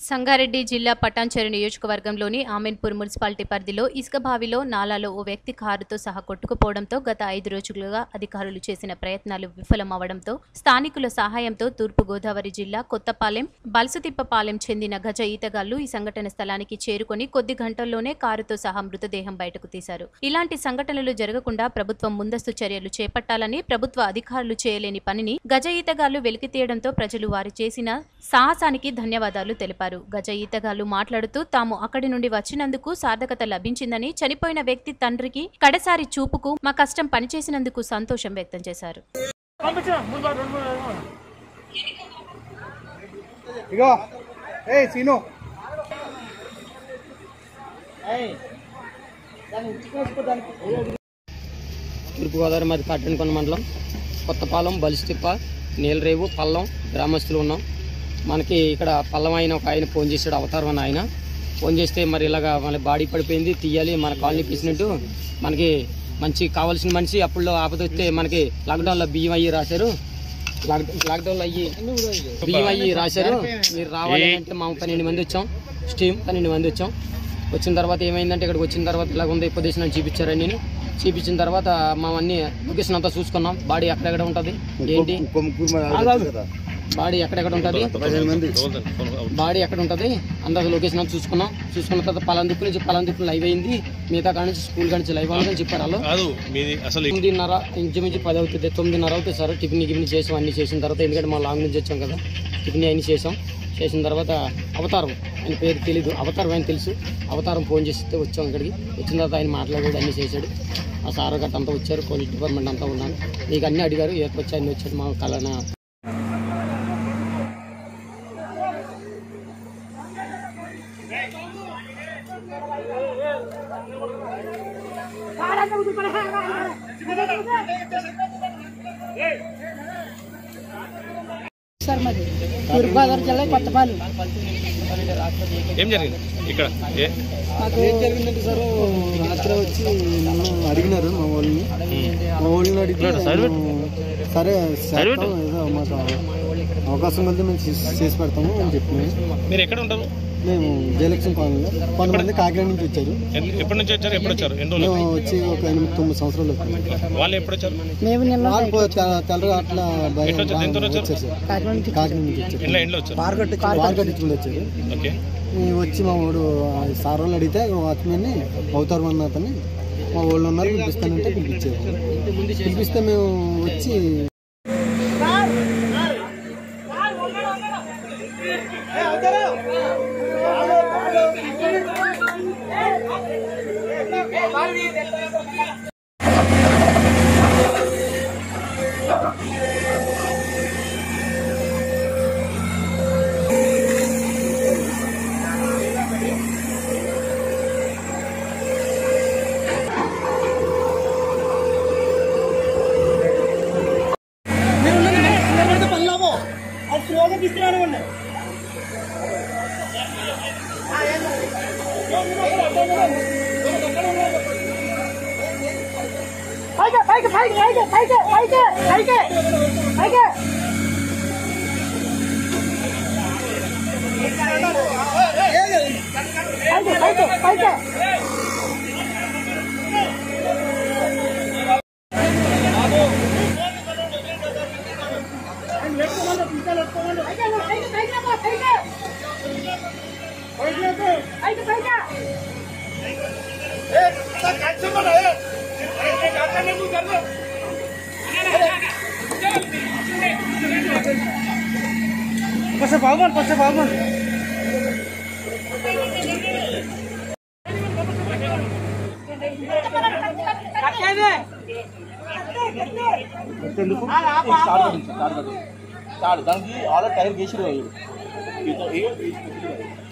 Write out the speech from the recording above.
సంగారెడ్డి జిల్లా పటాన్చెరు నియోజకవర్గంలోని ఆమెన్పూర్ మున్సిపాలిటీ పరిధిలో ఇసుక బావిలో నాలాలో ఓ వ్యక్తి కారుతో సహా కొట్టుకుపోవడంతో గత ఐదు రోజులుగా అధికారులు చేసిన ప్రయత్నాలు విఫలమవడంతో స్థానికుల సహాయంతో తూర్పు గోదావరి జిల్లా కొత్తపాలెం బల్సుతిప్పపాలెం చెందిన గజ ఈతగాళ్లు ఈ సంఘటన స్థలానికి చేరుకొని కొద్ది గంటల్లోనే కారుతో సహా మృతదేహం బయటకు తీశారు ఇలాంటి సంఘటనలు జరగకుండా ప్రభుత్వం ముందస్తు చర్యలు చేపట్టాలని ప్రభుత్వ అధికారులు చేయలేని పనిని గజ ఈతగాళ్లు వెలికితీయడంతో ప్రజలు వారు చేసిన సాహసానికి ధన్యవాదాలు తెలిపారు గజ ఈతగాళ్లు మాట్లాడుతూ తాము అక్కడి నుండి వచ్చినందుకు సార్థకత లభించిందని చనిపోయిన వ్యక్తి తండ్రికి కడసారి చూపుకు మా కష్టం పనిచేసినందుకు సంతోషం వ్యక్తం చేశారు ఇగో ఏ సీను తూర్పుగోదావరి మాది పట్టణకొండ మండలం కొత్తపాలెం బలిస్తిప్ప నీలరేవు పల్లం గ్రామస్తులు ఉన్నాం మనకి ఇక్కడ పల్లం ఆయన ఒక ఆయన ఫోన్ చేశాడు అవతారం అని ఆయన ఫోన్ చేస్తే మరి ఇలాగా మన బాడీ పడిపోయింది తీయాలి మన కాలనీ ప్రెసిడెంట్ మనకి మంచి కావాల్సిన మనిషి అప్పుడు ఆపద వస్తే మనకి లాక్డౌన్లో బియ్యం అయ్యి రాశారు లాక్ లాక్డౌన్లో అయ్యి బియ్యం అయ్యి రాశారు మీరు రావాలి అంటే మా పన్నెండు మంది వచ్చాం స్టీమ్ పన్నెండు మంది వచ్చాం వచ్చిన తర్వాత ఏమైందంటే ఇక్కడికి వచ్చిన తర్వాత ఇలాగ ఉంది పొజిషన్ అని చూపించారని నేను చూపించిన తర్వాత మా అన్ని లొకేషన్ అంతా చూసుకున్నాం బాడీ ఎక్కడెక్కడ ఉంటుంది ఏంటి ఇంకో ముగ్గురు మరి ఆలోచించారు ఆగాగు. కదా బాడీ ఎక్కడెక్కడ ఉంటుంది పదిహేను మంది బాడీ ఎక్కడ ఉంటుంది అందరూ లొకేషన్ అంతా చూసుకున్నాం చూసుకున్న తర్వాత పలాన్ దిక్కు నుంచి పలాన్ దిక్కు లైవ్ అయింది మిగతా కాడ నుంచి స్కూల్ కాడ నుంచి లైవ్ అవ్వాలని చెప్పారు వాళ్ళు కాదు మీది అసలు తొమ్మిదిన్నర ఇంచుమించు పది అవుతుంది తొమ్మిదిన్నర అవుతుంది సార్ టిఫిన్ గిఫిన్ చేసాం అన్ని చేసిన తర్వాత ఎందుకంటే మా లాంగ్ నుంచి వచ్చాం కదా టిఫిన్ అన్ని చేసాం చేసిన తర్వాత అవతారం ఆయన పేరు తెలీదు అవతారం ఆయన తెలుసు అవతారం ఫోన్ చేస్తే వచ్చాం ఇక్కడికి వచ్చిన తర్వాత ఆయన మాట్లాడాడు అన్ని చేశాడు ఆ సార్ గట్ట అంతా వచ్చారు పోలీస్ డిపార్ట్మెంట్ అంతా ఉన్నాను నీకు అన్నీ అడిగారు ఏదో వచ్చి అన్ని వచ్చాడు మా కళన సార్ మరి తూర్పుగోదావరి జిల్లా కొత్తపాలెం ఏం జరిగింది ఇక్కడ ఏ మాకు ఏం జరిగిందంటే సార్ రాత్రి వచ్చి నన్ను అడిగినారు మా వాళ్ళని మా వాళ్ళని అడిగితే నేను, సరే చేస్తాం, ఏదో మాకు అవకాశం కలిగితే మేము చేసి చేసి పెడతాము అని చెప్పినాము మీరు ఎక్కడ ఉంటారు మేము జయలక్ష్మి కాలనీలో కొంతమంది కాకినాడ నుంచి వచ్చారు ఎన్- ఎప్పటి నుంచి వచ్చారు ఎప్పుడు వచ్చారు ఎన్ని రోజులు మేము వచ్చి ఒక ఎనిమిది తొమ్మిది సంవత్సరాలు అవుతుంది వాళ్ళు ఎప్పుడు వచ్చారు మేము నిన్న వాళ్ళు తెల్ల- తెల్లగా అట్లా భయం ఎట్లా వచ్చారు? ఎంత వచ్చారు? వచ్చారు సార్ కాకినాడ నుంచి కాకినాడ నుంచి వచ్చారు ఇంట్లో ఇంట్లో వచ్చారు వారు కట్టించుకుంటూ వచ్చారు ఓకే ఈ వచ్చి మా వాడు ఆ సార్ వాళ్ళు అడిగితే వాచ్మెన్ని అవుతారు అన్న అతన్ని మా వాళ్ళు ఉన్నారు పిలిపిస్తానంటే పిలిపించారు పిలిపిస్తే మేము వచ్చి దానికి ఆల్రెడీ టైర్ గేసిరు